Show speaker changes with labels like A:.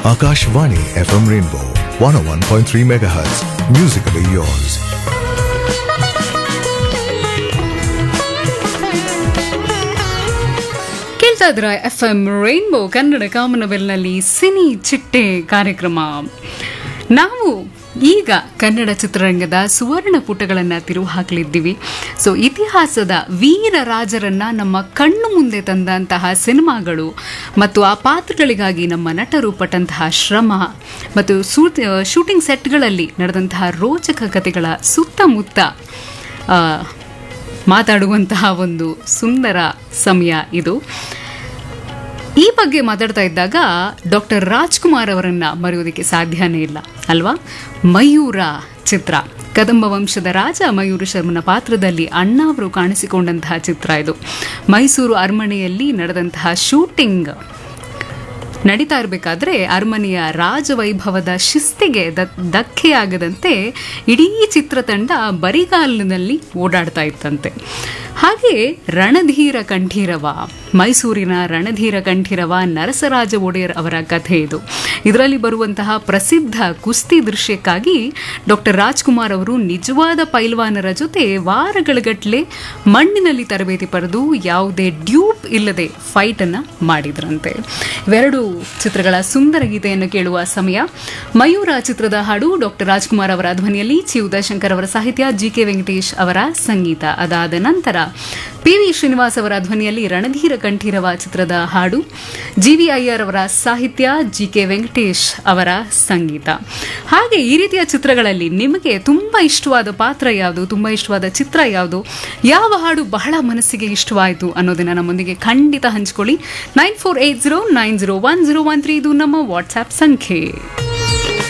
A: Akashvani FM Rainbow 101.3 MHz. Musically yours.
B: ಕೇಳ್ತಾ ಇದ್ರ F M rainbow Kannada ಕಾಮನವೆಲ್ನಲ್ಲಿ ಸಿನಿ ಚಿಟ್ಟೆ ಕಾರ್ಯಕ್ರಮ ನಾವು ಈಗ ಕನ್ನಡ ಚಿತ್ರರಂಗದ ಸುವರ್ಣ ಪುಟಗಳನ್ನು ತಿರುವು ಹಾಕಲಿದ್ದೀವಿ ಸೊ ಇತಿಹಾಸದ ವೀರ ರಾಜರನ್ನ ನಮ್ಮ ಕಣ್ಣು ಮುಂದೆ ತಂದಂತಹ ಸಿನಿಮಾಗಳು ಮತ್ತು ಆ ಪಾತ್ರಗಳಿಗಾಗಿ ನಮ್ಮ ನಟರು ಪಟ್ಟಂತಹ ಶ್ರಮ ಮತ್ತು ಸೂಟ್- ಶೂಟಿಂಗ್ ಸೆಟ್ಗಳಲ್ಲಿ ನಡೆದಂತಹ ರೋಚಕ ಕಥೆಗಳ ಸುತ್ತಮುತ್ತ ಆ, ಮಾತಾಡುವಂತಹ ಒಂದು ಸುಂದರ ಸಮಯ ಇದು ಈ ಬಗ್ಗೆ ಮಾತಾಡ್ತಾ ಇದ್ದಾಗ ಡಾಕ್ಟರ್ ರಾಜ್ಕುಮಾರ್ ಅವರನ್ನ ಮರೆಯೋದಕ್ಕೆ ಸಾಧ್ಯನೇ ಇಲ್ಲ ಅಲ್ವಾ ಮಯೂರ ಚಿತ್ರ ಕದಂಬ ವಂಶದ ರಾಜ ಮಯೂರ ಶರ್ಮನ ಪಾತ್ರದಲ್ಲಿ ಅಣ್ಣ ಅವರು ಕಾಣಿಸಿಕೊಂಡಂತಹ ಚಿತ್ರ ಇದು ಮೈಸೂರು ಅರಮನೆಯಲ್ಲಿ ನಡೆದಂತಹ ಶೂಟಿಂಗ್ ನಡೀತಾ ಇರಬೇಕಾದ್ರೆ ಅರಮನೆಯ ರಾಜವೈಭವದ ಶಿಸ್ತಿಗೆ ದ- ಧಕ್ಕೆಯಾಗದಂತೆ ಇಡೀ ಚಿತ್ರತಂಡ ಬರಿಗಾಲಿನಲ್ಲಿ ಓಡಾಡ್ತಾ ಇತ್ತಂತೆ ಹಾಗೆ ರಣಧೀರ ಕಂಠೀರವ ಮೈಸೂರಿನ ರಣಧೀರ ಕಂಠೀರವ ನರಸರಾಜ ಒಡೆಯರ್ ಅವರ ಕಥೆ ಇದು ಇದರಲ್ಲಿ ಬರುವಂತಹ ಪ್ರಸಿದ್ಧ ಕುಸ್ತಿ ದೃಶ್ಯಕ್ಕಾಗಿ ಡಾಕ್ಟರ್ ರಾಜ್ಕುಮಾರ್ ಅವರು ನಿಜವಾದ ಪೈಲ್ವಾನರ ಜೊತೆ ವಾರಗಳಗಟ್ಲೆ ಮಣ್ಣಿನಲ್ಲಿ ತರಬೇತಿ ಪಡೆದು ಯಾವುದೇ ಡ್ಯೂಪ್ ಇಲ್ಲದೆ ಫೈಟ್ ಅನ್ನ ಮಾಡಿದ್ರಂತೆ ಇವೆರಡು ಚಿತ್ರಗಳ ಸುಂದರ ಗೀತೆಯನ್ನು ಕೇಳುವ ಸಮಯ ಮಯೂರ ಚಿತ್ರದ ಹಾಡು ಡಾಕ್ಟರ್ ರಾಜ್ಕುಮಾರ್ ಅವರ ಧ್ವನಿಯಲ್ಲಿ ಚಿ ಉದಯಶಂಕರ್ ಅವರ ಸಾಹಿತ್ಯ ಜಿ ಕೆ ವೆಂಕಟೇಶ್ ಅವರ ಸಂಗೀತ ಅದಾದ ನಂತರ ಪಿ ವಿ ಶ್ರೀನಿವಾಸ್ ಅವರ ಧ್ವನಿಯಲ್ಲಿ ರಣಧೀರ ಕಂಠೀರವ ಚಿತ್ರದ ಹಾಡು ಜಿ ವಿ ಅಯ್ಯರ್ ಅವರ ಸಾಹಿತ್ಯ ಜಿ ಕೆ ವೆಂಕಟೇಶ್ ಅವರ ಸಂಗೀತ ಹಾಗೆ ಈ ರೀತಿಯ ಚಿತ್ರಗಳಲ್ಲಿ ನಿಮಗೆ ತುಂಬಾ ಇಷ್ಟವಾದ ಪಾತ್ರ ಯಾವುದು ತುಂಬಾ ಇಷ್ಟವಾದ ಚಿತ್ರ ಯಾವುದು ಯಾವ ಹಾಡು ಬಹಳ ಮನಸ್ಸಿಗೆ ಇಷ್ಟವಾಯಿತು ಅನ್ನೋದನ್ನ ನಮ್ಮೊಂದಿಗೆ ಖಂಡಿತ ಹಂಚ್ಕೊಳ್ಳಿ nine four eight zero nine zero one zero one three ಇದು ನಮ್ಮ ವಾಟ್ಸ್ಆ್ಯಪ್ ಸಂಖ್ಯೆ